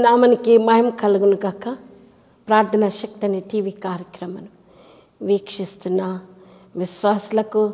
దేవుని నామనికి మహిమ కలుగును కాక ప్రార్థనా శక్తి అనే టీవీ కార్యక్రమం వీక్షిస్తున్న విశ్వాసులకు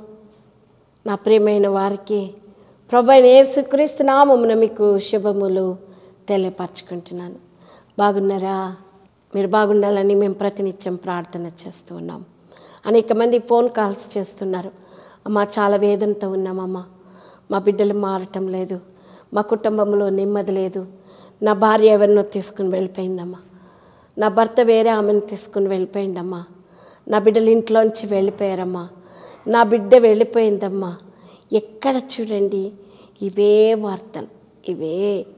నా ప్రియమైన వారికి ప్రభు అయిన యేసుక్రీస్తు నామమున మీకు శుభములు తెలియపరచుకుంటున్నాను బాగున్నారా మీరు బాగుండాలని మేము ప్రతినిత్యం ప్రార్థన చేస్తూ ఉన్నాం అనేక మంది ఫోన్ కాల్స్ చేస్తున్నారు అమ్మ చాలా వేదనతో ఉన్నామమ్మా మా బిడ్డలు మారటం లేదు మా కుటుంబంలో నెమ్మది లేదు నా భార్య ఎవరినో తీసుకుని వెళ్ళిపోయిందమ్మా నా భర్త వేరే ఆమెను తీసుకుని వెళ్ళిపోయిందమ్మా నా బిడ్డలు ఇంట్లోంచి వెళ్ళిపోయారమ్మా నా బిడ్డ వెళ్ళిపోయిందమ్మా ఎక్కడ చూడండి ఇవే వార్తలు ఇవే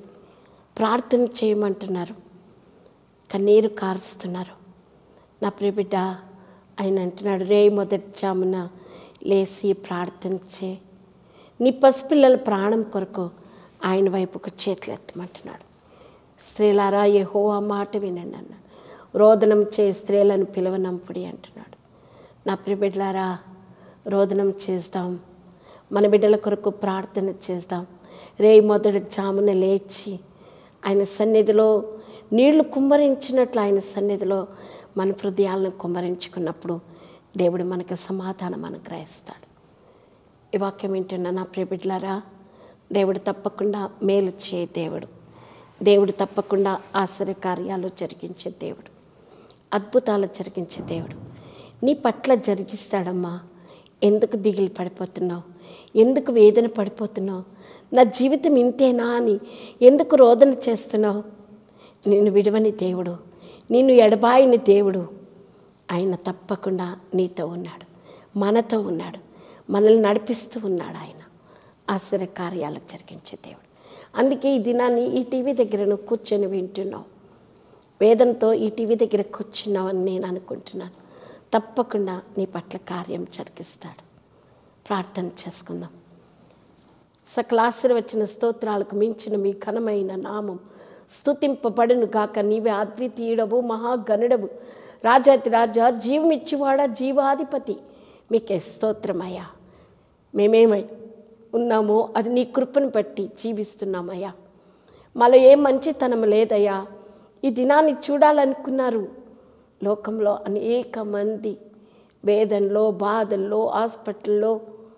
ప్రార్థన చేయమంటున్నారు కన్నీరు కారుస్తున్నారు నా ప్రియ బిడ్డ ఆయన అంటున్నాడు రే మొదటి జామున లేచి ప్రార్థించే నీ పసిపిల్లల ప్రాణం కొరకు ఆయన వైపుకు చేతులు ఎత్తమంటున్నాడు స్త్రీలారా ఏహో ఆ మాట వినండి అన్నాడు రోదనం చే స్త్రీలను పిలవనంపుడి అంటున్నాడు నా ప్రియ బిడ్డలారా రోదనం చేద్దాం మన బిడ్డల కొరకు ప్రార్థన చేద్దాం రే మొదటి జామున లేచి ఆయన సన్నిధిలో నీళ్లు కుమ్మరించినట్లు ఆయన సన్నిధిలో మన హృదయాలను కుమ్మరించుకున్నప్పుడు దేవుడు మనకి సమాధానం అనుగ్రహిస్తాడు ఈ వాక్యం వింటున్న నా ప్రియబిడ్లారా దేవుడు తప్పకుండా మేలు చేయ దేవుడు దేవుడు తప్పకుండా ఆశ్చర్య కార్యాలు జరిగించే దేవుడు అద్భుతాలు జరిగించే దేవుడు నీ పట్ల జరిగిస్తాడమ్మా ఎందుకు దిగులు పడిపోతున్నావు ఎందుకు వేదన పడిపోతున్నావు నా జీవితం ఇంతేనా అని ఎందుకు రోదన చేస్తున్నావు నిన్ను విడవని దేవుడు నిన్ను ఎడబాయిని దేవుడు ఆయన తప్పకుండా నీతో ఉన్నాడు మనతో ఉన్నాడు మనల్ని నడిపిస్తూ ఉన్నాడు ఆయన ఆశ్చర్య కార్యాలు జరిగించే దేవుడు అందుకే ఈ దినాన్ని ఈ టీవీ దగ్గర నువ్వు కూర్చొని వింటున్నావు వేదంతో ఈ టీవీ దగ్గర కూర్చున్నావని నేను అనుకుంటున్నాను తప్పకుండా నీ పట్ల కార్యం జరిగిస్తాడు ప్రార్థన చేసుకుందాం సకల ఆశీర్వచన స్తోత్రాలకు మించిన మీ ఘనమైన నామం స్తుతింపబడును గాక నీవే అద్వితీయుడవు మహాగణుడవు రాజాతి రాజా జీవమిచ్చివాడా జీవాధిపతి మీకే స్తోత్రమయ్యా మేమేమై ఉన్నామో అది నీ కృపను బట్టి జీవిస్తున్నామయ్యా మాలో ఏ మంచితనం లేదయ్యా ఈ దినాన్ని చూడాలనుకున్నారు లోకంలో అనేక మంది వేదనలో బాధల్లో హాస్పిటల్లో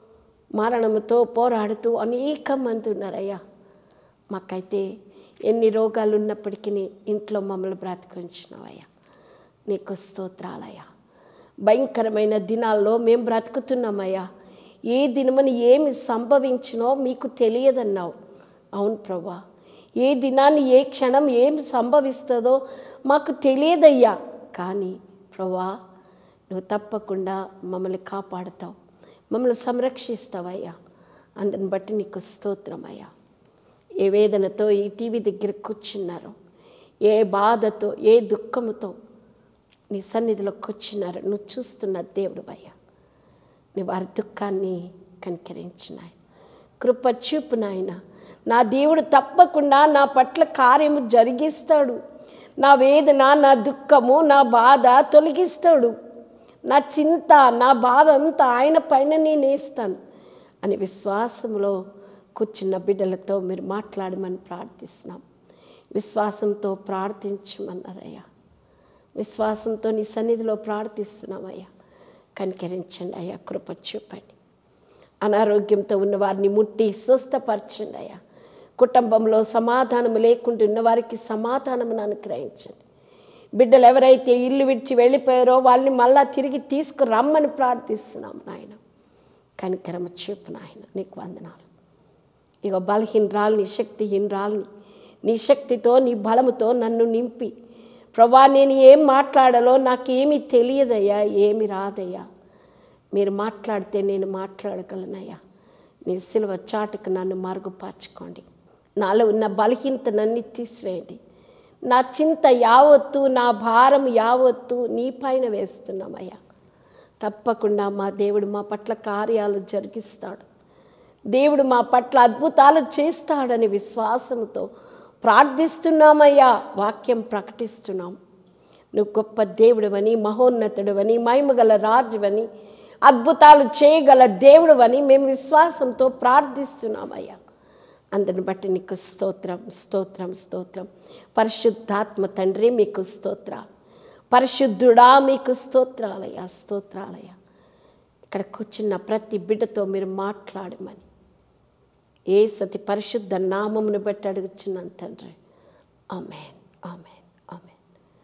మరణంతో పోరాడుతూ అనేక మంది ఉన్నారయ్యా మాకైతే ఎన్ని రోగాలు ఉన్నప్పటికీ ఇంట్లో మమ్మల్ని బ్రతికించినవయ్యా నీకు స్తోత్రాలయ్యా భయంకరమైన దినాల్లో మేము బ్రతుకుతున్నామయ్యా ఏ దినమని ఏమి సంభవించినో మీకు తెలియదన్నావు అవును ప్రభా ఏ దినాన్ని ఏ క్షణం ఏమి సంభవిస్తుందో మాకు తెలియదయ్యా కానీ ప్రభా నువ్వు తప్పకుండా మమ్మల్ని కాపాడుతావు మమ్మల్ని సంరక్షిస్తావయ్యా అందుని బట్టి నీకు స్తోత్రమయ్యా ఏ వేదనతో ఈ టీవీ దగ్గర కూర్చున్నారో ఏ బాధతో ఏ దుఃఖముతో నీ సన్నిధిలో కూర్చున్నారో నువ్వు చూస్తున్న దేవుడు అయ్యా నీ వారి దుఃఖాన్ని కనికరించినాయన కృప చూపు నాయన నా దేవుడు తప్పకుండా నా పట్ల కార్యము జరిగిస్తాడు నా వేదన నా దుఃఖము నా బాధ తొలగిస్తాడు నా చింత నా బాధ అంతా ఆయన పైన నేను వేస్తాను అని విశ్వాసంలో కూర్చున్న బిడ్డలతో మీరు మాట్లాడమని ప్రార్థిస్తున్నాం విశ్వాసంతో ప్రార్థించమన్నారయ్యా విశ్వాసంతో నీ సన్నిధిలో ప్రార్థిస్తున్నామయ్యా కనికరించండి అయ్యా కృప చూపండి అనారోగ్యంతో ఉన్న వారిని ముట్టి స్వస్థపరచండి అయ్యా కుటుంబంలో సమాధానం లేకుండా ఉన్న వారికి సమాధానమును అనుగ్రహించండి బిడ్డలు ఎవరైతే ఇల్లు విడిచి వెళ్ళిపోయారో వాళ్ళని మళ్ళా తిరిగి తీసుకురమ్మని ప్రార్థిస్తున్నాం నాయన కనికరమ చూపు నాయన నీకు వందనాలు ఇక బలహీనరాల్ని శక్తిహీనరాల్ని నీ శక్తితో నీ బలముతో నన్ను నింపి ప్రభా నేను ఏం మాట్లాడాలో నాకేమీ తెలియదయ్యా ఏమి రాదయ్యా మీరు మాట్లాడితే నేను మాట్లాడగలనయ్యా నీ సిలువ చాటుకు నన్ను మరుగుపరచుకోండి నాలో ఉన్న బలహీనతనన్నీ తీసివేయండి నా చింత యావత్తు నా భారం యావత్తు నీ పైన వేస్తున్నామయ్యా తప్పకుండా మా దేవుడు మా పట్ల కార్యాలు జరిగిస్తాడు దేవుడు మా పట్ల అద్భుతాలు చేస్తాడని విశ్వాసంతో ప్రార్థిస్తున్నామయ్యా వాక్యం ప్రకటిస్తున్నాం నువ్వు గొప్ప దేవుడవని మహోన్నతుడవని మహిమగల రాజువని అద్భుతాలు చేయగల దేవుడవని మేము విశ్వాసంతో ప్రార్థిస్తున్నామయ్యా అందరిని బట్టి నీకు స్తోత్రం స్తోత్రం స్తోత్రం పరిశుద్ధాత్మ తండ్రి మీకు స్తోత్రాలు పరిశుద్ధుడా మీకు స్తోత్రాలయ స్తోత్రాలయ ఇక్కడ కూర్చున్న ప్రతి బిడ్డతో మీరు మాట్లాడమని ఏ సతి పరిశుద్ధ నామమును బట్టి అడుగుచున్నాను తండ్రి ఆమెన్ ఆమెన్ ఆమెన్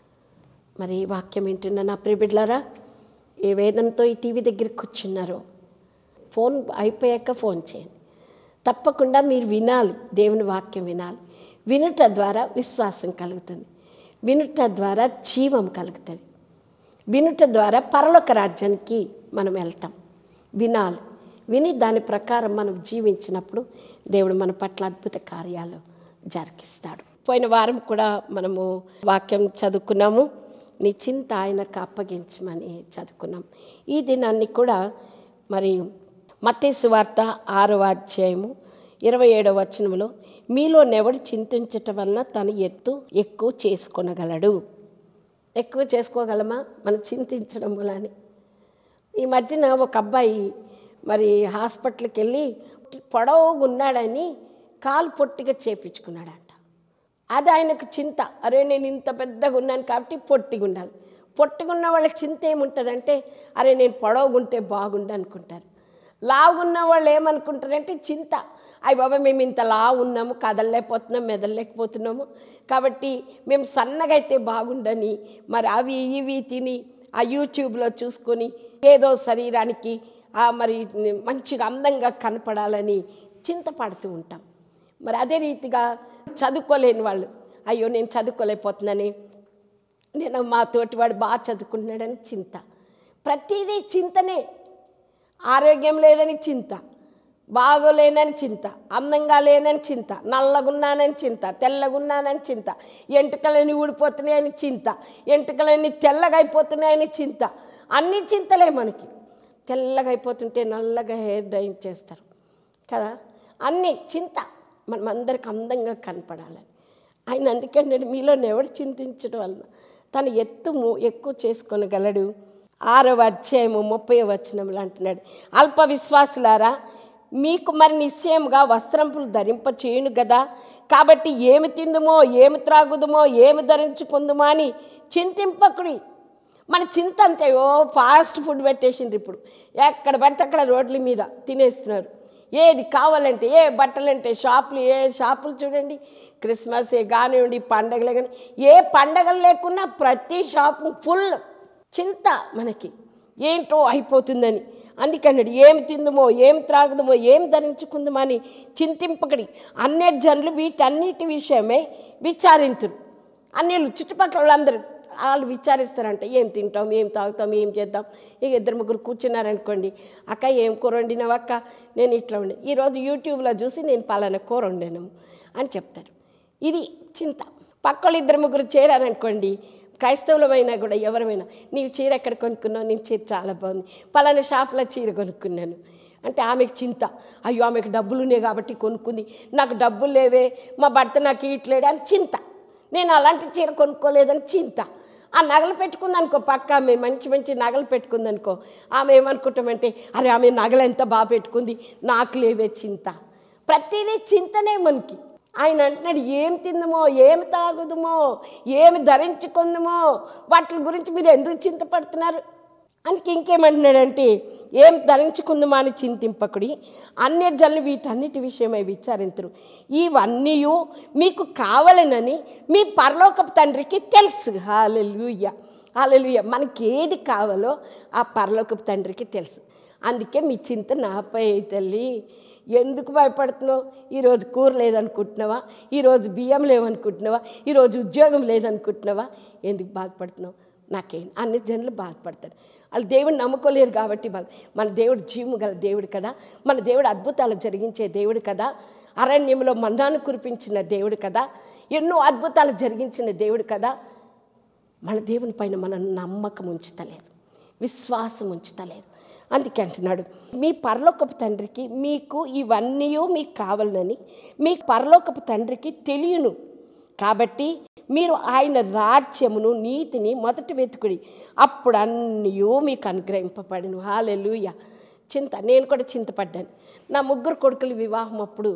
మరి ఈ వాక్యం వింటున్న నా ప్రియబిడ్లారా ఏ వేదనతో ఈ టీవీ దగ్గర కూర్చున్నారో ఫోన్ అయిపోయాక ఫోన్ చేయండి తప్పకుండా మీరు వినాలి దేవుని వాక్యం వినాలి వినుట ద్వారా విశ్వాసం కలుగుతుంది వినుట ద్వారా జీవం కలుగుతుంది వినుట ద్వారా పరలోక రాజ్యానికి మనం వెళ్తాం వినాలి విని దాని ప్రకారం మనం జీవించినప్పుడు దేవుడు మన పట్ల అద్భుత కార్యాలు జరిగిస్తాడు పోయిన వారం కూడా మనము వాక్యం చదువుకున్నాము నీ చింత ఆయనకు అప్పగించమని చదువుకున్నాం ఈ దినాన్ని కూడా మరి మత్తేసు వార్త ఆరవ అధ్యాయము ఇరవై ఏడవ వచనంలో మీలో నెవడు చింతించటం వలన తన ఎత్తు ఎక్కువ చేసుకొనగలడు ఎక్కువ చేసుకోగలమా మనం చింతించడం వలని ఈ మధ్యన ఒక అబ్బాయి మరి హాస్పిటల్కి వెళ్ళి పొడవుగా ఉన్నాడని కాలు పొట్టిగా చేపించుకున్నాడంట అది ఆయనకు చింత అరే నేను ఇంత పెద్దగా ఉన్నాను కాబట్టి పొట్టిగా ఉండాలి పొట్టిగా ఉన్న వాళ్ళకి చింత ఏముంటుందంటే అరే నేను పొడవుగుంటే బాగుండు అనుకుంటారు లావుగున్న వాళ్ళు ఏమనుకుంటారంటే చింత అయ్యి బాబా మేము ఇంత లావు ఉన్నాము కదలలేకపోతున్నాం మెదలలేకపోతున్నాము కాబట్టి మేము సన్నగా అయితే బాగుండని మరి అవి ఇవి తిని ఆ యూట్యూబ్లో చూసుకొని ఏదో శరీరానికి ఆ మరి మంచిగా అందంగా కనపడాలని చింతపడుతూ ఉంటాం మరి అదే రీతిగా చదువుకోలేని వాళ్ళు అయ్యో నేను చదువుకోలేకపోతున్నాని నేను మా తోటివాడు బాగా చదువుకుంటున్నాడని చింత ప్రతిదీ చింతనే ఆరోగ్యం లేదని చింత బాగోలేనని చింత అందంగా లేనని చింత నల్లగున్నానని చింత తెల్లగున్నానని చింత ఎంటుకలన్నీ ఊడిపోతున్నాయని చింత ఎంటుకలన్నీ తెల్లగా అయిపోతున్నాయని చింత అన్ని చింతలే మనకి తెల్లగా అయిపోతుంటే నల్లగా హెయిర్ డ్రైన్ చేస్తారు కదా అన్నీ చింత మనం అందరికి అందంగా కనపడాలని ఆయన అందుకంటే మీలో ఎవడు చింతించడం వలన తన ఎత్తు ము- ఎక్కువ చేసుకొనగలడు ఆరవ అధ్యాయము ముప్పై వచనంలో అంటున్నాడు అల్ప విశ్వాసులారా మీకు మరి నిశ్చయముగా వస్త్రంపులు ధరింప చేయును కదా కాబట్టి ఏమి తిందుమో ఏమి త్రాగుదుమో ఏమి ధరించుకుందుమో అని చింతింపకుడి మన చింత అంతే ఓ ఫాస్ట్ ఫుడ్ పెట్టేసిండ్రు ఇప్పుడు ఎక్కడ పడితే అక్కడ రోడ్ల మీద తినేస్తున్నారు ఏది కావాలంటే ఏ బట్టలంటే షాపులు ఏ షాపులు చూడండి క్రిస్మస్ కానివ్వండి పండగలే కానీ ఏ పండగలు లేకున్నా ప్రతి షాపు ఫుల్ చింత మనకి ఏంటో అయిపోతుందని అందుకన్నాడు ఏమి తిందుమో ఏమి త్రాగుదమో ఏమి ధరించుకుందామో అని చింతింపకడి అన్య జనులు వీటన్నిటి విషయమై విచారింతురు అన్యులు చుట్టుపక్కల వాళ్ళందరూ వాళ్ళు విచారిస్తారంట ఏం తింటాం ఏం తాగుతాం ఏం చేద్దాం ఇక ఇద్దరు ముగ్గురు కూర్చున్నారనుకోండి అక్క ఏం కూర వండినావు అక్క నేను ఇట్లా ఉండే ఈరోజు యూట్యూబ్లో చూసి నేను పలానా కూర వండాను అని చెప్తారు ఇది చింత పక్కలు ఇద్దరు ముగ్గురు చేరారనుకోండి క్రైస్తవులమైనా కూడా ఎవరమైనా నీవు చీర ఎక్కడ కొనుక్కున్నావు నేను చీర చాలా బాగుంది పలానా షాప్లో చీర కొనుక్కున్నాను అంటే ఆమెకు చింత అయ్యో ఆమెకు డబ్బులు ఉన్నాయి కాబట్టి కొనుక్కుంది నాకు డబ్బులు లేవే మా భర్త నాకు ఇట్లేడు అని చింత నేను అలాంటి చీర కొనుక్కోలేదని చింత ఆ నగలు పెట్టుకుందనుకో పక్క ఆమె మంచి మంచి నగలు పెట్టుకుందనుకో ఆమె ఏమనుకుంటామంటే అరే ఆమె నగలు ఎంత బాగా పెట్టుకుంది నాకు లేవే చింత ప్రతిదీ చింతనే మనకి ఆయన అంటున్నాడు ఏం తిందుమో ఏమి తాగుదుమో ఏమి ధరించుకుందుమో వాటి గురించి మీరు ఎందుకు చింతపడుతున్నారు అందుకే ఇంకేమంటున్నాడంటే ఏం ధరించుకుందామా అని చింతింపకుడి అన్య జనులు వీటన్నిటి విషయమై విచారించరు ఇవన్నీ మీకు కావాలనని మీ పరలోకపు తండ్రికి తెలుసు హాలెలుయ్య హాలెలుయ్య మనకి ఏది కావాలో ఆ పరలోకపు తండ్రికి తెలుసు అందుకే మీ చింత నాపై తల్లి ఎందుకు భయపడుతున్నావు ఈరోజు కూర లేదనుకుంటున్నావా ఈరోజు బియ్యం లేవనుకుంటున్నావా ఈరోజు ఉద్యోగం లేదనుకుంటున్నావా ఎందుకు బాధపడుతున్నావు నాకేం అన్ని జనులు బాధపడతారు వాళ్ళు దేవుడిని నమ్ముకోలేరు కాబట్టి బాధ మన దేవుడు జీవము గల దేవుడు కదా మన దేవుడు అద్భుతాలు జరిగించే దేవుడు కదా అరణ్యంలో మన్నాను కురిపించిన దేవుడు కదా ఎన్నో అద్భుతాలు జరిగించిన దేవుడు కదా మన దేవుని పైన మనం నమ్మకం ఉంచుతలేదు విశ్వాసం ఉంచుతలేదు అందుకే అంటున్నాడు మీ పరలోకపు తండ్రికి మీకు ఇవన్నీ మీకు కావాలని మీ పరలోకపు తండ్రికి తెలియను కాబట్టి మీరు ఆయన రాజ్యమును నీతిని మొదటి వెతుకుడి అప్పుడు అన్నీ మీకు అనుగ్రహింపబడిను హాలెలుయ చింత నేను కూడా చింతపడ్డాను నా ముగ్గురు కొడుకుల వివాహం అప్పుడు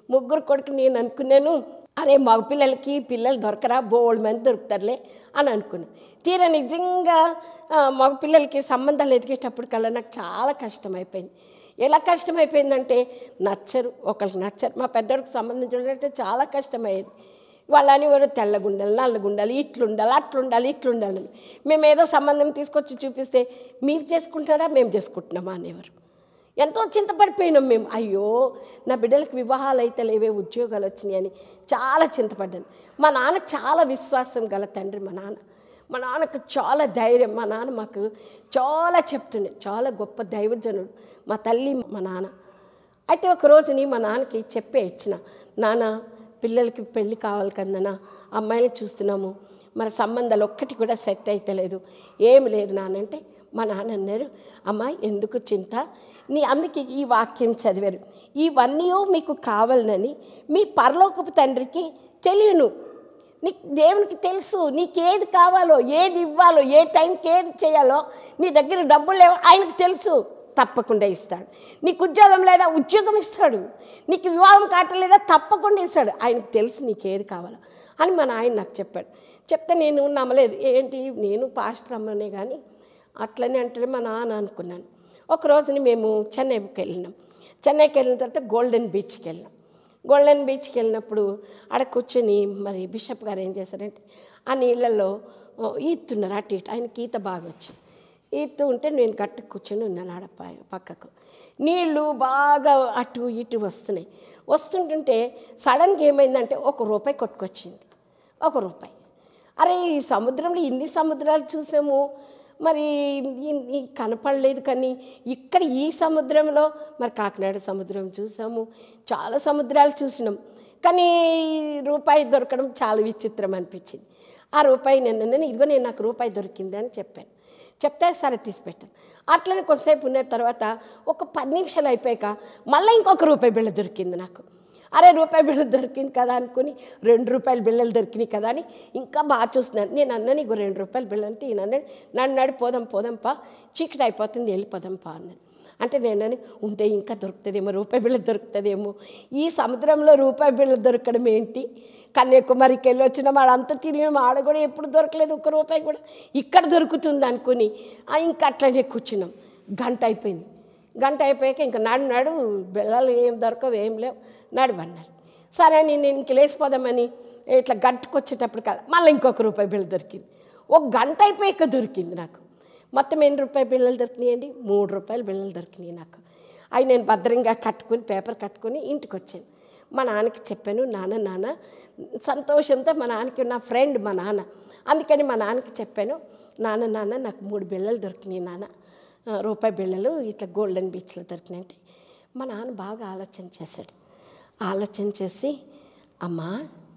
ముగ్గురు కొడుకు నేను అనుకున్నాను అరే మగ పిల్లలకి పిల్లలు దొరకరా బోల్డ్ మంది దొరుకుతారులే అని అనుకున్నాను తీరా నిజంగా ఆ, మగ పిల్లలకి సంబంధాలు ఎదిగేటప్పుడు కల్లా నాకు చాలా కష్టమైపోయింది ఎలా కష్టమైపోయిందంటే నచ్చరు ఒకరికి నచ్చరు మా పెద్దోడికి సంబంధించిన చాలా కష్టమయ్యేది వాళ్ళని వాడు తెల్లగుండాలి నల్లగుండాలి ఇట్లుండాలి అట్లుండాలి ఇట్లుండాలి అని. మేము ఏదో సంబంధం తీసుకొచ్చి చూపిస్తే మీరు చేసుకుంటారా మేము చేసుకుంటున్నామా అనేవారు ఎంతో చింతపడిపోయినాం మేము అయ్యో నా బిడ్డలకు వివాహాలు అయితే లేవే ఉద్యోగాలు వచ్చినాయి అని చాలా చింతపడ్డాను మా నాన్న చాలా విశ్వాసం గల తండ్రి మా నాన్న మా నాన్నకు చాలా ధైర్యం మా నాన్న మాకు చాలా చెప్తుండే చాలా గొప్ప దైవజనుడు మా తల్లి మా నాన్న అయితే ఒక రోజుని మా నాన్నకి చెప్పే ఇచ్చిన నాన్న పిల్లలకి పెళ్ళి కావాలి కదనా అమ్మాయిని చూస్తున్నాము మన సంబంధాలు ఒక్కటి కూడా సెట్ అయితే లేదు ఏమి లేదు నానంటే మా నాన్న అన్నారు అమ్మ ఎందుకు చింత నీ అమ్మకి ఈ వాక్యం చదివారు ఇవన్నీ మీకు కావాలని మీ పరలోకపు తండ్రికి తెలియను నీకు దేవునికి తెలుసు నీకు ఏది కావాలో ఏది ఇవ్వాలో ఏ టైంకి ఏది చేయాలో నీ దగ్గర డబ్బులు లేవు ఆయనకు తెలుసు తప్పకుండా ఇస్తాడు నీకు ఉద్యోగం లేదా ఉద్యోగం ఇస్తాడు నీకు వివాహం కావట్లేదా తప్పకుండా ఇస్తాడు ఆయనకు తెలుసు నీకు ఏది కావాలో అని మా నాయన నాకు చెప్పాడు చెప్తే నేను నమ్మలేదు ఏంటి నేను పాస్టర్ అమ్మనే కానీ అట్లనే అంటే మా నాన్న అనుకున్నాను ఒక రోజుని మేము చెన్నైకి వెళ్ళినాం చెన్నైకి వెళ్ళిన తర్వాత గోల్డెన్ బీచ్కి వెళ్ళినాం గోల్డెన్ బీచ్కి వెళ్ళినప్పుడు ఆడ కూర్చొని మరి బిషప్ గారు ఏం చేశారంటే ఆ నీళ్ళల్లో ఆ, ఈతున్నారు అటు ఇటు ఆయనకి ఈత బాగా వచ్చు ఈతూ ఉంటే నేను గట్టు కూర్చొని ఉన్నాను ఆడ ప- పక్కకు నీళ్ళు బాగా అటు ఇటు వస్తున్నాయి వస్తుంటుంటే సడన్గా ఏమైందంటే ఒక రూపాయి కొట్టుకొచ్చింది ఒక రూపాయి అరే ఈ సముద్రంలో ఇన్ని సముద్రాలు చూసాము మరి ఈ- ఈ కనపడలేదు కానీ ఇక్కడ ఈ సముద్రంలో మరి కాకినాడ సముద్రం చూసాము చాలా సముద్రాలు చూసినాం కానీ ఈ రూపాయి దొరకడం చాలా విచిత్రం అనిపించింది ఆ రూపాయి నిన్న నేను ఇదిగో నేను నాకు రూపాయి దొరికింది అని చెప్పాను చెప్తే సరే తీసి పెట్టాను అట్లనే కొంతసేపు ఉన్న తర్వాత ఒక పది నిమిషాలు అయిపోయాక మళ్ళీ ఇంకొక రూపాయి బిళ్ళ దొరికింది నాకు అరే రూపాయి బిళ్ళ దొరికింది కదా అనుకుని రెండు రూపాయల బిళ్ళలు దొరికినాయి కదా అని ఇంకా బాగా చూస్తున్నాను నేను అన్నాను ఇగో రెండు రూపాయల బిళ్ళ అంటే ఈయన అన్నాడు నన్ను నడు పోదాం పోదాంపా చీకటి అయిపోతుంది వెళ్ళిపోదాంపా అన్నాను అంటే నేనని ఉంటే ఇంకా దొరుకుతుందేమో రూపాయి బిళ్ళ దొరుకుతుందేమో ఈ సముద్రంలో రూపాయి బిళ్ళ దొరకడం ఏంటి కన్యాకుమారికి వెళ్ళి వచ్చిన వాడంతా తిరిగిన ఆడ కూడా ఎప్పుడు దొరకలేదు ఒక్క రూపాయి కూడా ఇక్కడ దొరుకుతుంది అనుకుని ఆ, ఇంకా అట్లనే కూర్చున్నాం గంట అయిపోయింది గంట అయిపోయాక ఇంకా నాడు నాడు బిళ్ళలు ఏం దొరకవు ఏం లేవు నడువన్నారు సరే అని నేను ఇంక లేచిపోదామని ఇట్లా గట్టుకొచ్చేటప్పుడు కదా మళ్ళీ ఇంకొక రూపాయి బిళ్ళ దొరికింది ఒక గంట అయిపోయాక దొరికింది నాకు మొత్తం ఎన్ని రూపాయల బిళ్ళలు దొరికినాయండి మూడు రూపాయల బిళ్ళలు దొరికినాయి నాకు అవి నేను భద్రంగా కట్టుకుని పేపర్ కట్టుకుని ఇంటికి వచ్చాను మా నాన్నకి చెప్పాను నాన్న నాన్న సంతోషంతో మా నాన్నకి నా ఫ్రెండ్ మా నాన్న అందుకని మా నాన్నకి చెప్పాను నాన్న నాన్న నాకు మూడు బిళ్ళలు దొరికినాయి నాన్న ఆ, రూపాయి బిళ్ళలు ఇట్లా గోల్డెన్ బీచ్లో దొరికినాయి అంటే మా నాన్న బాగా ఆలోచన చేశాడు ఆలోచన చేసి అమ్మా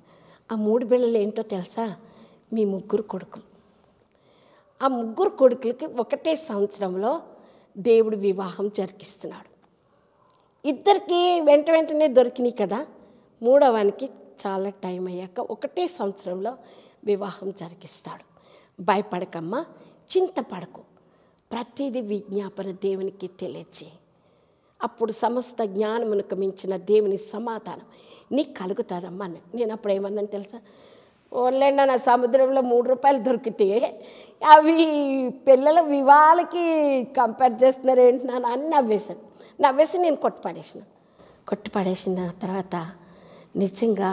ఆ మూడు బిళ్ళలు ఏంటో తెలుసా మీ ముగ్గురు కొడుకులు ఆ ముగ్గురు కొడుకులకి ఒకటే సంవత్సరంలో దేవుడు వివాహం జరిగిస్తున్నాడు ఇద్దరికి వెంట వెంటనే దొరికినాయి కదా మూడవానికి చాలా టైం అయ్యాక ఒకటే సంవత్సరంలో వివాహం జరిగిస్తాడు భయపడకమ్మా చింతపడకు ప్రతిదీ విజ్ఞాపన దేవునికి తెలియచే అప్పుడు సమస్త జ్ఞానమునకు మించిన దేవుని సమాధానం నీకు కలుగుతుందమ్మా అని నేను అప్పుడు ఏమన్నాను తెలుసా ఓన్లైనా నా సముద్రంలో మూడు రూపాయలు దొరికితే అవి పిల్లల వివాహాలకి కంపేర్ చేస్తున్నారు ఏంటి నాన్న అని నవ్వేశాను నవ్వేసి నేను కొట్టుపడేసిన కొట్టుపడేసిన తర్వాత నిజంగా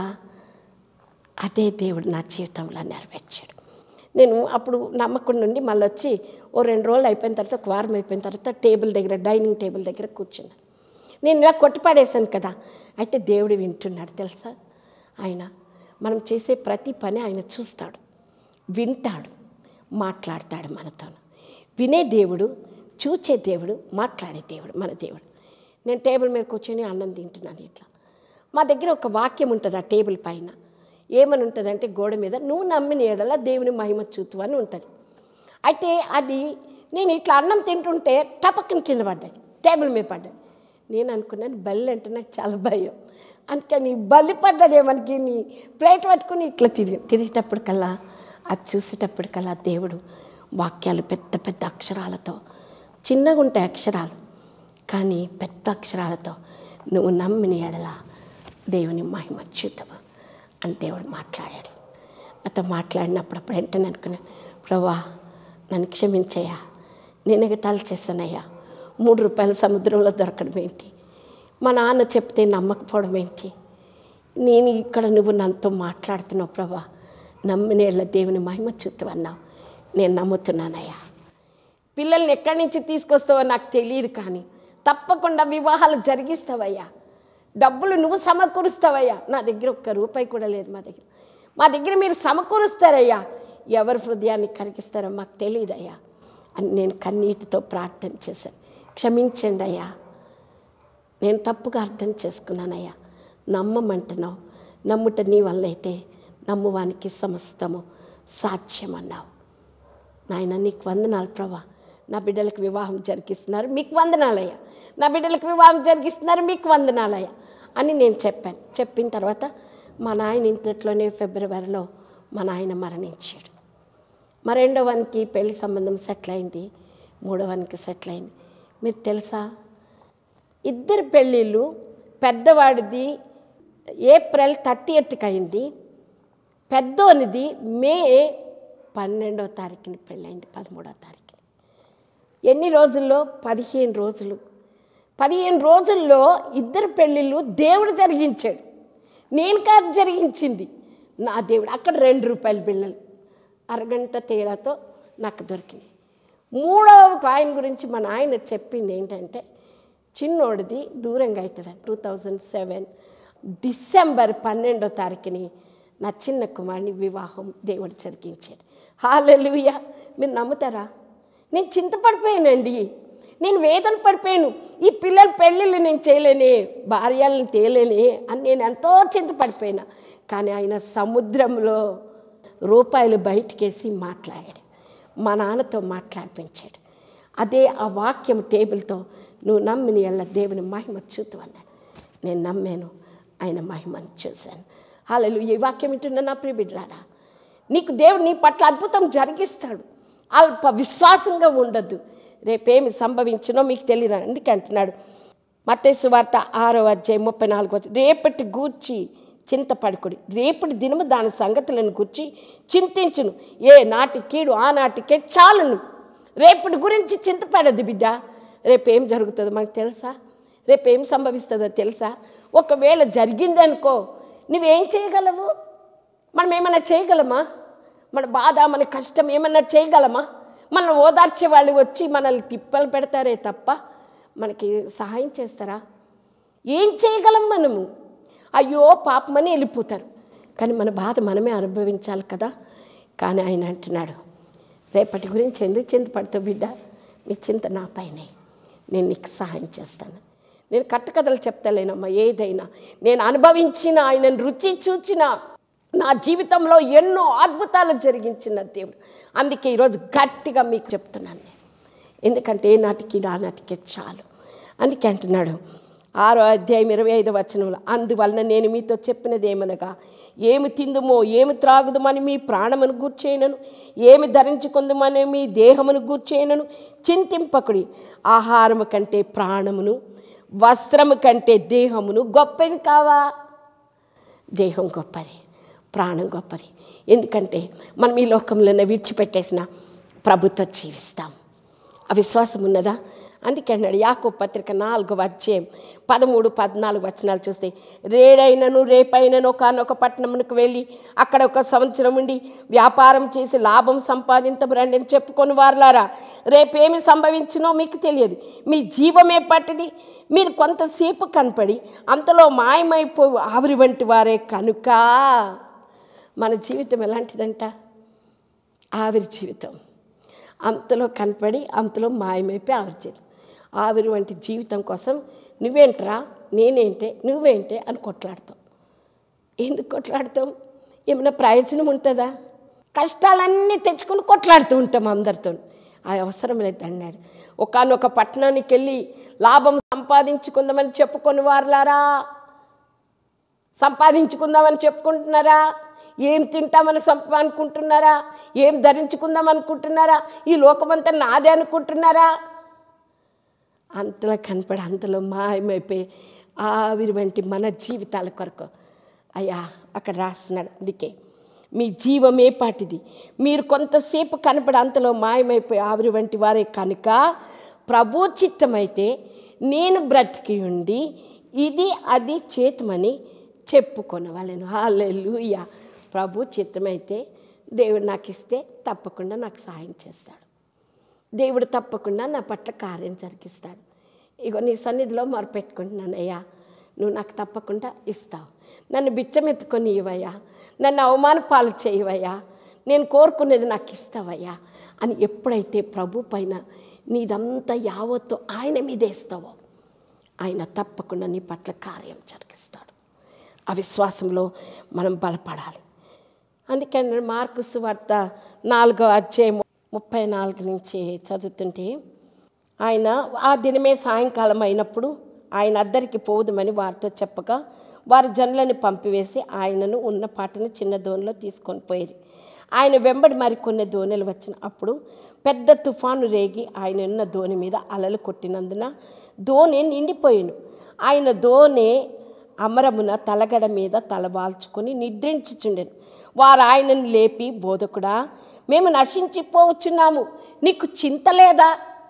అదే దేవుడు నా జీవితంలో నెరవేర్చాడు నేను అప్పుడు నమ్మకం నుండి మళ్ళీ వచ్చి ఓ రెండు రోజులు అయిపోయిన తర్వాత ఒక వారం అయిపోయిన తర్వాత టేబుల్ దగ్గర డైనింగ్ టేబుల్ దగ్గర కూర్చున్నాను నేను ఇలా కొట్టిపడేశాను కదా అయితే దేవుడు వింటున్నాడు తెలుసా ఆయన మనం చేసే ప్రతి పని ఆయన చూస్తాడు వింటాడు మాట్లాడతాడు మనతో వినే దేవుడు చూచే దేవుడు మాట్లాడే దేవుడు మన దేవుడు నేను టేబుల్ మీద కూర్చొని అన్నం తింటున్నాను ఇట్లా మా దగ్గర ఒక వాక్యం ఉంటుంది ఆ టేబుల్ పైన ఏమని ఉంటుందంటే గోడ మీద నువ్వు నమ్మిన ఎడల దేవుని మహిమ చూతు అని ఉంటుంది అయితే అది నేను ఇట్లా అన్నం తింటుంటే టపక్కన కింద పడ్డది టేబుల్ మీద పడ్డది నేను అనుకున్నాను బల్లి అంటే నాకు చాలా భయం అందుకని బల్లి పడ్డదే మనకి నీ ప్లేట్ పట్టుకుని ఇట్లా తిరిగి తిరిగేటప్పటికల్లా అది చూసేటప్పటికల్లా దేవుడు వాక్యాలు పెద్ద పెద్ద అక్షరాలతో చిన్నగా ఉంటాయి అక్షరాలు కానీ పెద్ద అక్షరాలతో నువ్వు నమ్మిన ఎడల దేవుని మహిమ చూతము అని దేవుడు మాట్లాడాడు నాతో మాట్లాడినప్పుడు అప్పుడు వెంటనే అనుకున్నాను ప్రభా నన్ను క్షమించయ్యా నేను ఎగతాళి చేశానయ్యా మూడు రూపాయల సముద్రంలో దొరకడం ఏంటి మా నాన్న చెప్తే నమ్మకపోవడం ఏంటి నేను ఇక్కడ నువ్వు నాతో మాట్లాడుతున్నావు ప్రభా నమ్మినేళ్ళ దేవుని మహిమ చూస్తావన్నావు నేను నమ్ముతున్నానయ్యా పిల్లల్ని ఎక్కడి నుంచి తీసుకొస్తావో నాకు తెలియదు కానీ తప్పకుండా వివాహాలు జరిగిస్తావయ్యా డబ్బులు నువ్వు సమకూరుస్తావయ్యా నా దగ్గర ఒక్క రూపాయి కూడా లేదు మా దగ్గర మా దగ్గర మీరు సమకూరుస్తారయ్యా ఎవరి హృదయాన్ని కరిగిస్తారో మాకు తెలియదయ్యా అని నేను కన్నీటితో ప్రార్థన చేశాను క్షమించండి అయ్యా నేను తప్పుగా అర్థం చేసుకున్నానయ్యా నమ్మమంటున్నావు నమ్ముట నీ వల్ల అయితే నమ్మువానికి సమస్తము సాధ్యమన్నావు నాయన నీకు వందనాలు ప్రభా నా బిడ్డలకు వివాహం జరిగిస్తున్నారు మీకు వందనాలయ్యా నా బిడ్డలకు వివాహం జరిగిస్తున్నారు మీకు వందనాలయ్యా అని నేను చెప్పాను చెప్పిన తర్వాత మా నాయన ఇంతట్లోనే ఫిబ్రవరిలో మా నాయన మరణించాడు మా రెండో వానికి పెళ్లి సంబంధం సెటిల్ అయింది మూడో వానికి సెటిల్ అయింది మీరు తెలుసా ఇద్దరు పెళ్ళిళ్ళు పెద్దవాడిది ఏప్రిల్ థర్టీ ఎత్తుకి అయింది పెద్దోనిది మే పన్నెండో తారీఖుని పెళ్ళైంది పదమూడో తారీఖుని ఎన్ని రోజుల్లో పదిహేను రోజులు పదిహేను రోజుల్లో ఇద్దరు పెళ్ళిళ్ళు దేవుడు జరిగించాడు నేను కాదు జరిగించింది నా దేవుడు అక్కడ రెండు రూపాయల బిళ్ళలు అరగంట తేడాతో నాకు దొరికినాయి మూడవ కాయిన్ గురించి మన ఆయన చెప్పింది ఏంటంటే చిన్నోడిది దూరంగా అవుతుందని టూ థౌజండ్ సెవెన్ డిసెంబర్ పన్నెండో తారీఖుని నా చిన్న కుమారుని వివాహం దేవుడు జరిగించాడు హాలెలుయ మీరు నమ్ముతారా నేను చింతపడిపోయానండి నేను వేదన పడిపోయాను ఈ పిల్లల పెళ్ళిళ్ళు నేను చేయలేనే భార్యలను తేలేనే అని నేను ఎంతో చింతపడిపోయినా కానీ ఆయన సముద్రంలో రూపాయలు బయటకేసి మాట్లాడాడు మా నాన్నతో మాట్లాడిపించాడు అదే ఆ వాక్యం టేబుల్తో నువ్వు నమ్మిన ఎళ్ళ దేవుని మహిమ చూతు అన్నాడు నేను నమ్మాను ఆయన మహిమను చూశాను హాలలు ఈ వాక్యం వింటున్న నా ప్రియబిడ్లారా నీకు దేవుడు నీ పట్ల అద్భుతం జరిగిస్తాడు అల్ప విశ్వాసంగా ఉండొద్దు రేపేమి సంభవించినో మీకు తెలియదు అందుకే అంటున్నాడు మత్తేసు వార్త ఆరో అధ్యాయం ముప్పై నాలుగు వచ్చి రేపటి గూర్చి చింతపడుకుడి రేపటి దినము దాని సంగతులను గుర్చి చింతించును ఏ నాటి కీడు ఆ నాటికే చాలును రేపటి గురించి చింతపడద్దు బిడ్డ రేపేం జరుగుతుందో మనకు తెలుసా రేపేం సంభవిస్తుందో తెలుసా ఒకవేళ జరిగిందనుకో నువ్వేం చేయగలవు మనం ఏమైనా చేయగలమా మన బాధ మన కష్టం ఏమన్నా చేయగలమా మనం ఓదార్చే వాళ్ళు వచ్చి మనల్ని తిప్పలు పెడతారే తప్ప మనకి సహాయం చేస్తారా ఏం చేయగలం మనము అయ్యో పాపమని వెళ్ళిపోతారు కానీ మన బాధ మనమే అనుభవించాలి కదా కానీ ఆయన అంటున్నాడు రేపటి గురించి ఎందుకు చింతపడతావు బిడ్డ మీ చింత నా పైనే నేను నీకు సహాయం చేస్తాను నేను కట్టుకథలు చెప్తలేనమ్మా ఏదైనా నేను అనుభవించిన ఆయనను రుచి చూచిన నా జీవితంలో ఎన్నో అద్భుతాలు జరిగించిన దేవుడు అందుకే ఈరోజు గట్టిగా మీకు చెప్తున్నాను నేను ఎందుకంటే ఏ నాటికి నా నాటికే చాలు అందుకే అంటున్నాడు ఆరో అధ్యాయం ఇరవై ఐదు వచనంలో అందువలన నేను మీతో చెప్పినది ఏమనగా ఏమి తిందుమో ఏమి త్రాగుదమని మీ ప్రాణమును గూర్చేయనను ఏమి ధరించుకుందామని మీ దేహమును గూర్చేయనను చింతింపకుడి ఆహారము కంటే ప్రాణమును వస్త్రము కంటే దేహమును గొప్పవి కావా దేహం గొప్పది ప్రాణం గొప్పది ఎందుకంటే మనం ఈ లోకంలోనే విడిచిపెట్టేసిన ప్రభుత్వం జీవిస్తాం ఆ విశ్వాసం ఉన్నదా అందుకే అన్నాడు యాకో పత్రిక నాలుగు అధ్యాయం పదమూడు పద్నాలుగు వచనాలు చూస్తే రేడైనను రేపైనను ఒకనొక పట్టణమునకు వెళ్ళి అక్కడ ఒక సంవత్సరం ఉండి వ్యాపారం చేసి లాభం సంపాదించబరండి అని చెప్పుకొని వారులారా రేపేమి సంభవించినో మీకు తెలియదు మీ జీవమే పట్టిది మీరు కొంతసేపు కనపడి అంతలో మాయమైపో ఆవిరి వంటి వారే కనుక మన జీవితం ఎలాంటిదంట ఆవిరి జీవితం అంతలో కనపడి అంతలో మాయమైపోయి ఆవిరి జీవితం ఆవిరి వంటి జీవితం కోసం నువ్వేంట్రా నేనేంటే నువ్వేంటే అని కొట్లాడతాం ఎందుకు కొట్లాడతాం ఏమైనా ప్రయోజనం ఉంటుందా కష్టాలన్నీ తెచ్చుకొని కొట్లాడుతూ ఉంటాం అందరితో ఆ అవసరం లేదు అన్నాడు ఒకనొక పట్టణానికి వెళ్ళి లాభం సంపాదించుకుందామని చెప్పుకొని వారులారా సంపాదించుకుందామని చెప్పుకుంటున్నారా ఏం తింటామని సంప అనుకుంటున్నారా ఏం ధరించుకుందాం అనుకుంటున్నారా ఈ లోకమంతా నాదే అనుకుంటున్నారా అంతలో కనపడి అంతలో మాయమైపోయి ఆవిరి వంటి మన జీవితాల కొరకు అయ్యా అక్కడ రాస్తున్నాడు అందుకే మీ జీవమే పాటిది మీరు కొంతసేపు కనపడి అంతలో మాయమైపోయి ఆవిరి వంటి వారే కనుక ప్రభు చిత్తమైతే నేను బ్రతికి ఉండి ఇది అది చేతమని చెప్పుకొనవలను హాలెలుయ ప్రభు చిత్తమైతే దేవుడు నాకు ఇస్తే తప్పకుండా నాకు సహాయం చేస్తాడు దేవుడు తప్పకుండా నా పట్ల కార్యం జరిగిస్తాడు ఇగో నీ సన్నిధిలో మొరపెట్టుకుంటున్నాను అయ్యా నువ్వు నాకు తప్పకుండా ఇస్తావు నన్ను బిచ్చమెత్తుకొని ఇవ్వయ్యా నన్ను అవమాన పాలు చేయవయ్యా నేను కోరుకునేది నాకు ఇస్తావయ్యా అని ఎప్పుడైతే ప్రభు పైన నీదంతా యావత్తు ఆయన మీదేస్తావో ఆయన తప్పకుండా నీ పట్ల కార్యం జరిగిస్తాడు ఆ విశ్వాసంలో మనం బలపడాలి అందుకని మార్కు సువార్త నాలుగో అధ్యాయం ముప్పై నాలుగు నుంచి చదువుతుంటే ఆయన ఆ దినమే సాయంకాలం అయినప్పుడు ఆయన అద్దరికి పోదుమని వారితో చెప్పగా వారు జనులను పంపివేసి ఆయనను ఉన్న పాటను చిన్న దోణిలో తీసుకొని పోయారు ఆయన వెంబడి మరికొన్ని దోణిలు వచ్చిన అప్పుడు పెద్ద తుఫాను రేగి ఆయన ఉన్న దోణి మీద అలలు కొట్టినందున దోణి నిండిపోయాను ఆయన దోణి అమరమున తలగడ మీద తలవాల్చుకొని నిద్రించుచుండెను వారు ఆయనను లేపి బోధకుడా మేము నశించిపోవచ్చున్నాము నీకు చింత లేదా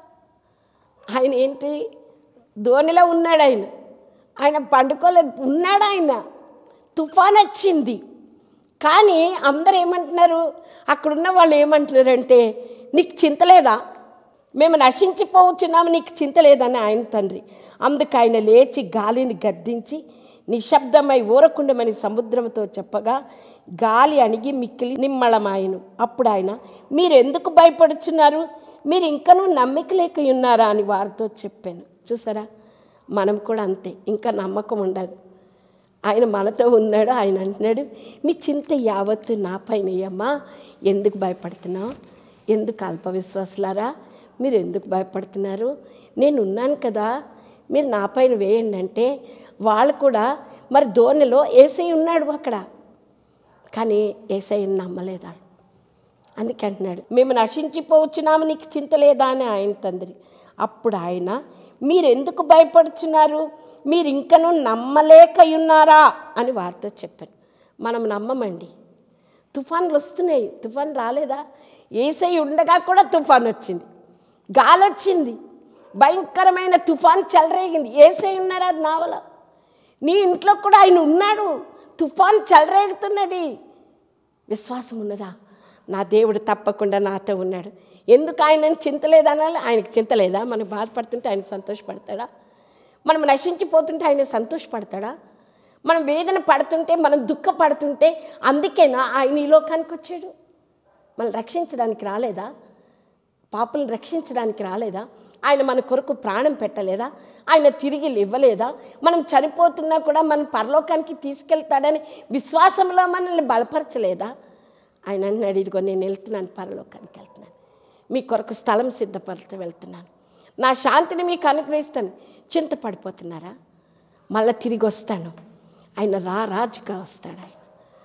ఆయన ఏంటి ధోనిలో ఉన్నాడు ఆయన ఆయన పండుకోలేదు ఉన్నాడు ఆయన తుఫాన్ వచ్చింది కానీ అందరు ఏమంటున్నారు అక్కడున్న వాళ్ళు ఏమంటున్నారంటే నీకు చింత లేదా మేము నశించిపోవచ్చున్నాము నీకు చింత లేదని ఆయన తండ్రి అందుకు ఆయన లేచి గాలిని గద్దించి నిశ్శబ్దమై ఊరకుండమని సముద్రంతో చెప్పగా గాలి అణిగి మిక్కిలి నిమ్మళమాయను అప్పుడు ఆయన మీరు ఎందుకు భయపడుచున్నారు మీరు ఇంకనూ నమ్మిక లేక ఉన్నారా అని వారితో చెప్పాను చూసారా మనం కూడా అంతే ఇంకా నమ్మకం ఉండదు ఆయన మనతో ఉన్నాడు ఆయన అంటున్నాడు మీ చింత యావత్తు నా పైన అమ్మా ఎందుకు భయపడుతున్నావు ఎందుకు అల్ప విశ్వాసులారా మీరు ఎందుకు భయపడుతున్నారు నేను ఉన్నాను కదా మీరు నా పైన వేయండి అంటే వాళ్ళు కూడా మరి ధోనిలో ఏసై ఉన్నాడు అక్కడ కానీ ఏసైని నమ్మలేదు వాళ్ళు అందుకే అంటున్నాడు మేము నశించిపోవచ్చున్నాము నీకు చింత లేదా అని ఆయన తండ్రి అప్పుడు ఆయన మీరు ఎందుకు భయపడుచున్నారు మీరు ఇంకనూ నమ్మలేక ఉన్నారా అని వారితో చెప్పాను మనం నమ్మమండి తుఫాన్లు వస్తున్నాయి తుఫాన్ రాలేదా ఏసై ఉండగా కూడా తుఫాన్ వచ్చింది గాలి వచ్చింది భయంకరమైన తుఫాన్ చెలరేగింది ఏసై ఉన్నారా నావల నీ ఇంట్లో కూడా ఆయన ఉన్నాడు తుఫాన్ చెలరేగుతున్నది విశ్వాసం ఉన్నదా నా దేవుడు తప్పకుండా నాతో ఉన్నాడు ఎందుకు ఆయనని చింతలేదనాలి ఆయనకి చింతలేదా మనం బాధపడుతుంటే ఆయన సంతోషపడతాడా మనం నశించిపోతుంటే ఆయన సంతోషపడతాడా మనం వేదన పడుతుంటే మనం దుఃఖపడుతుంటే అందుకేనా ఆయన ఈ లోకానికి వచ్చాడు మనం రక్షించడానికి రాలేదా పాపలను రక్షించడానికి రాలేదా ఆయన మన కొరకు ప్రాణం పెట్టలేదా ఆయన తిరిగి ఇవ్వలేదా మనం చనిపోతున్నా కూడా మనం పరలోకానికి తీసుకెళ్తాడని విశ్వాసంలో మనల్ని బలపరచలేదా ఆయన అన్నాడు ఇదిగో నేను వెళ్తున్నాను పరలోకానికి వెళ్తున్నాను మీ కొరకు స్థలం సిద్ధపరచ వెళ్తున్నాను నా శాంతిని మీకు అనుగ్రహిస్తాను చింతపడిపోతున్నారా మళ్ళీ తిరిగి వస్తాను ఆయన రా రాజుగా వస్తాడు ఆయన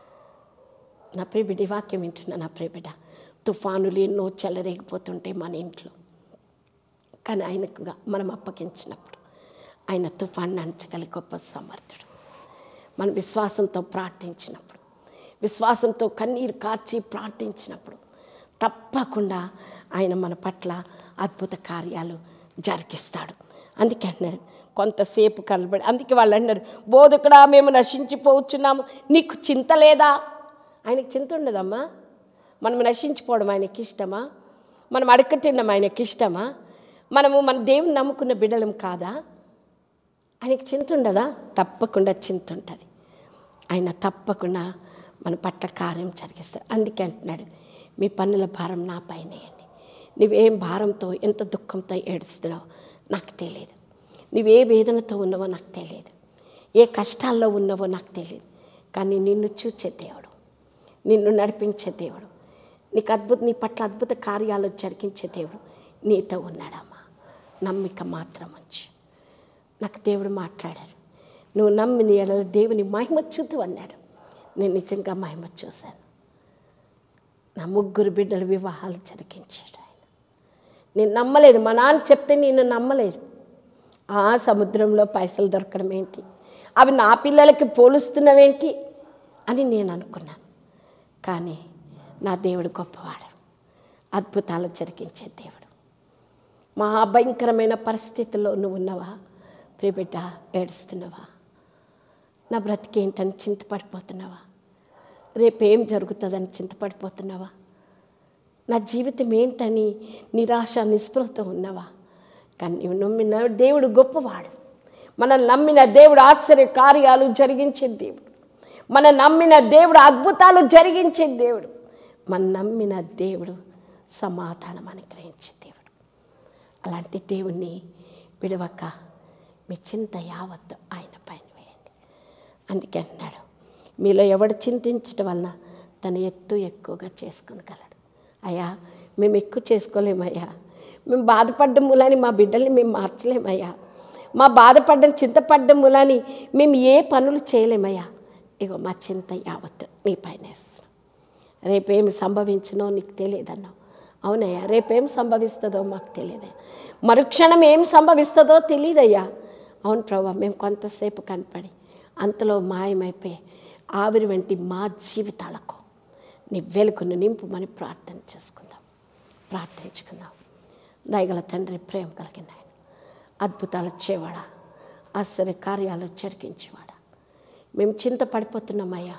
నా ప్రియబిడ్డ ఈ వాక్యం వింటున్నా నా ప్రియబిడ్డ తుఫానులు ఎన్నో చెలరేగిపోతుంటాయి మన ఇంట్లో కానీ ఆయనకు మనం అప్పగించినప్పుడు ఆయన తుఫాన్ని అణచగలిగే గొప్ప సమర్థుడు మన విశ్వాసంతో ప్రార్థించినప్పుడు విశ్వాసంతో కన్నీరు కార్చి ప్రార్థించినప్పుడు తప్పకుండా ఆయన మన పట్ల అద్భుత కార్యాలు జరిగిస్తాడు అందుకే అన్నాడు కొంతసేపు కనబడి అందుకే వాళ్ళు అన్నారు బోధకుడా మేము నశించిపోవచ్చున్నాము నీకు చింత లేదా ఆయనకి చింత ఉండదమ్మా మనం నశించిపోవడం ఆయనకి ఇష్టమా మనం అడక తినడం ఆయనకి ఇష్టమా మనము మన దేవుని నమ్ముకున్న బిడ్డలం కాదా ఆయనకి చింత ఉండదా తప్పకుండా చింత ఉంటుంది ఆయన తప్పకుండా మన పట్ల కార్యం జరిగిస్తాడు అందుకే అంటున్నాడు మీ పన్నుల భారం నా పైనేయండి నువ్వేం భారంతో ఎంత దుఃఖంతో ఏడుస్తున్నావో నాకు తెలియదు నువ్వే వేదనతో ఉన్నావో నాకు తెలియదు ఏ కష్టాల్లో ఉన్నావో నాకు తెలియదు కానీ నిన్ను చూచే దేవుడు నిన్ను నడిపించే దేవుడు నీకు అద్భుత నీ పట్ల అద్భుత కార్యాలు జరిగించే దేవుడు నీతో ఉన్నాడమ్మా నమ్మిక మాత్రం ఉంచు నాకు దేవుడు మాట్లాడారు నువ్వు నమ్మిన ఎడల దేవుని మహిమ చూతూ అన్నాడు నేను నిజంగా మహిమ చూశాను నా ముగ్గురు బిడ్డల వివాహాలు జరిగించాడు ఆయన నేను నమ్మలేదు మా నాన్న చెప్తే నేను నమ్మలేదు ఆ సముద్రంలో పైసలు దొరకడం ఏంటి అవి నా పిల్లలకి పోలుస్తున్నవేంటి అని నేను అనుకున్నాను కానీ నా దేవుడు గొప్పవాడు అద్భుతాలు జరిగించే దేవుడు మహాభయంకరమైన పరిస్థితుల్లో నువ్వు ఉన్నావా ప్రియబిడ్డ ఏడుస్తున్నావా నా బ్రతికేంటని చింతపడిపోతున్నావా రేపేం జరుగుతుందని చింతపడిపోతున్నావా నా జీవితం ఏంటని నిరాశ నిస్పృహతో ఉన్నావా కానీ నువ్వు నమ్మిన దేవుడు గొప్పవాడు మనం నమ్మిన దేవుడు ఆశ్చర్య కార్యాలు జరిగించే దేవుడు మనం నమ్మిన దేవుడు అద్భుతాలు జరిగించే దేవుడు మనం నమ్మిన దేవుడు సమాధానం అనుగ్రహించే దేవుడు అలాంటి దేవుణ్ణి విడవక మీ చింత యావత్తు ఆయన పైన వేయండి అందుకే అన్నాడు మీలో ఎవడు చింతించటం వలన తన ఎత్తు ఎక్కువగా చేసుకునగలడు అయ్యా మేము ఎక్కువ చేసుకోలేమయ్యా మేము బాధపడ్డం మూలాని మా బిడ్డల్ని మేము మార్చలేమయ్యా మా బాధపడ్డం చింతపడ్డం మూలాని మేము ఏ పనులు చేయలేమయ్యా ఇగో మా చింత యావత్తు మీ పైన వేస్తున్నాం రేపేమి సంభవించినో నీకు తెలియదన్నావు అవునయ్యా రేపేం సంభవిస్తుందో మాకు తెలియదయ్యా మరుక్షణం ఏం సంభవిస్తుందో తెలియదయ్యా అవును ప్రభా మేము కొంతసేపు కనపడి అంతలో మాయమైపోయి ఆవిరి వంటి మా జీవితాలకు నీ వెలుగును నింపుమని ప్రార్థన చేసుకుందాం ప్రార్థించుకుందాం దయగల తండ్రి ప్రేమ కలిగిన ఆయన అద్భుతాలు వచ్చేవాడా ఆశ్చర్య కార్యాలు జరిగించేవాడా మేము చింత పడిపోతున్నామయ్యా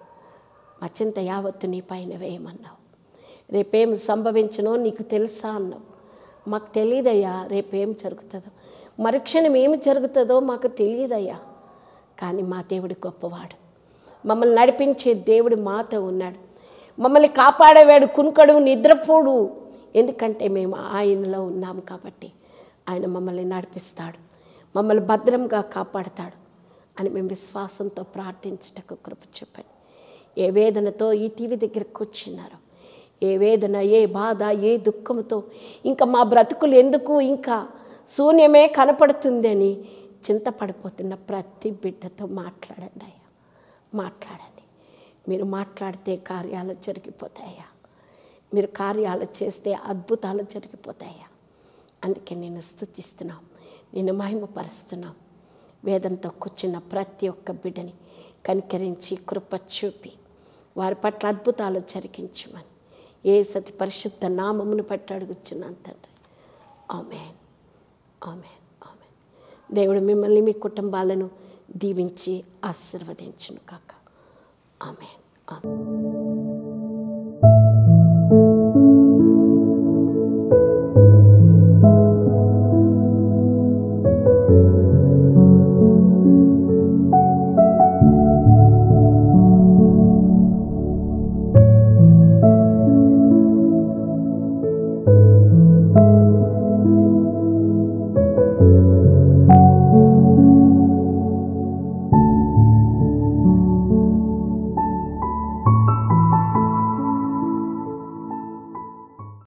మా చింత యావత్తు నీ పైన వేయమన్నావు రేపేం సంభవించనో నీకు తెలుసా అన్నావు మాకు తెలియదయ్యా రేపేం జరుగుతుందో మరుక్షణం ఏమి జరుగుతుందో మాకు తెలియదయ్యా కానీ మా దేవుడు గొప్పవాడు మమ్మల్ని నడిపించే దేవుడు మాతో ఉన్నాడు మమ్మల్ని కాపాడేవాడు కునుకడు నిద్రపోడు ఎందుకంటే మేము ఆయనలో ఉన్నాము కాబట్టి ఆయన మమ్మల్ని నడిపిస్తాడు మమ్మల్ని భద్రంగా కాపాడతాడు అని మేము విశ్వాసంతో ప్రార్థించుటకు కృప చెప్పండి ఏ వేదనతో ఈ టీవీ దగ్గర కూర్చున్నారు ఏ వేదన ఏ బాధ ఏ దుఃఖంతో ఇంకా మా బ్రతుకులు ఎందుకు ఇంకా శూన్యమే కనపడుతుంది అని చింతపడిపోతున్న ప్రతి బిడ్డతో మాట్లాడండి అయ్యా మాట్లాడండి మీరు మాట్లాడితే కార్యాలు జరిగిపోతాయా మీరు కార్యాలు చేస్తే అద్భుతాలు జరిగిపోతాయా అందుకే నేను స్థుతిస్తున్నాం నేను మహిమపరుస్తున్నాం వేదంతో కూర్చున్న ప్రతి ఒక్క బిడ్డని కనికరించి కృప చూపి వారి పట్ల అద్భుతాలు జరిగించమని ఏ సతి పరిశుద్ధ నామమును పట్టి అడుగుచున్నాను తండ్రి ఆమెన్ ఆమెన్ ఆమెన్ దేవుడు మిమ్మల్ని మీ కుటుంబాలను దీవించి ఆశీర్వదించును కాక ఆమెన్ ఆమెన్